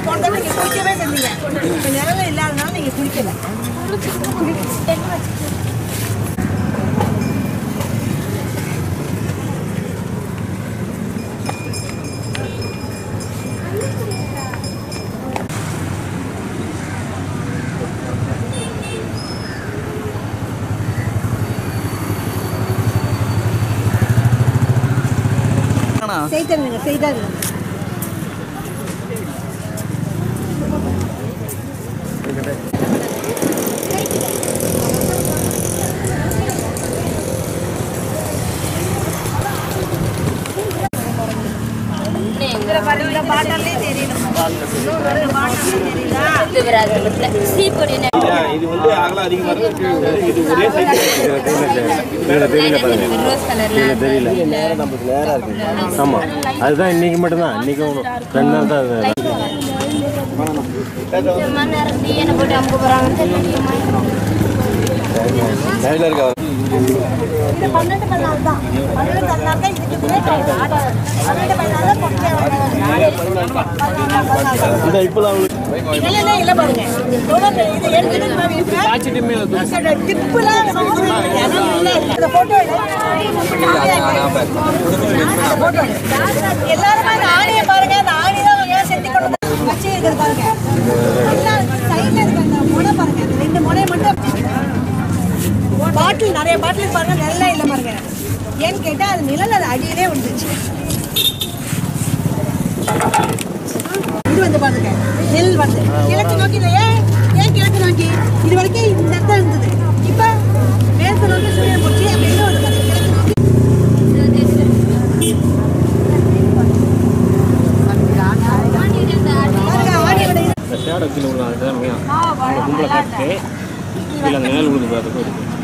போன தடவை நீங்க குளிக்கவே செஞ்சீங்க இப்ப நிழல் இல்லாதனால நீங்க குளிக்கல செய்தருங்க செய்தருங்க இதுல பாருங்க, இந்த பாட்டிலே தெரியணும் இன்னும் ரெண்டு பாட்டிலே தெரியுதா இது வந்து அகலம் அதிகமாக இருக்கு இது ஒரே சைஸ் இதில் தெரியல பாருங்க இதில் தெரியல நமக்கு நேராக இருக்கு ஆமாம் அதுதான் இன்னைக்கு மட்டும்தான் இன்னைக்கு ரெண்டு நாள் தான் அது கையில் இருக்க இது பன்னெண்டு பதினாலு தான் பன்னெண்டு பதினாலு தான் இதுக்கு முன்னாடி பன்னெண்டு பதினாலு தான் கொண்டு இந்த இப்போலாம் இல்ல இல்ல பாருங்க எவ்வளவு பெரிய- இது எடுத்துட்டு நான் இப்ப இதோட டிப்புலாம் சமோசா இடம் இல்ல. இந்த photo எடு. அந்த photo எடு. எல்லாருமே அந்த ஆணியை பாருங்க அந்த ஆணி தான் ஏன் செஞ்சு கொண்டு வந்து வச்சு இருக்குது பாருங்க எல்லாம் சைடுல இருக்க அந்த முனை பாருங்க அந்த ரெண்டு முனையை மட்டும் பாட்டில் நிறைய பாட்டில் பாருங்க நல்லா இல்லை பாருங்க ஏன்னு கேட்டா அது நிழல் அது அடியிலே வந்துச்சு இது வந்து பாருங்க நெல் வந்து கிழக்கு நோக்கி இல்லை. ஏன் ஏன் கிழக்கு நோக்கி இது வரைக்கும் இந்த இடத்துல இருந்தது இப்ப மேற்கு நோக்கி சூரியன் போச்சு அப்ப எங்க வருது பாருங்க, கிழக்கு நோக்கி பாருங்க, ஆடியோட இது. இந்த சேடத்தில் உள்ள அதுதான் மெயின் கும்பலை கட்டு கீழே நிழல் விழுது பார்த்துக்கும் இருக்கு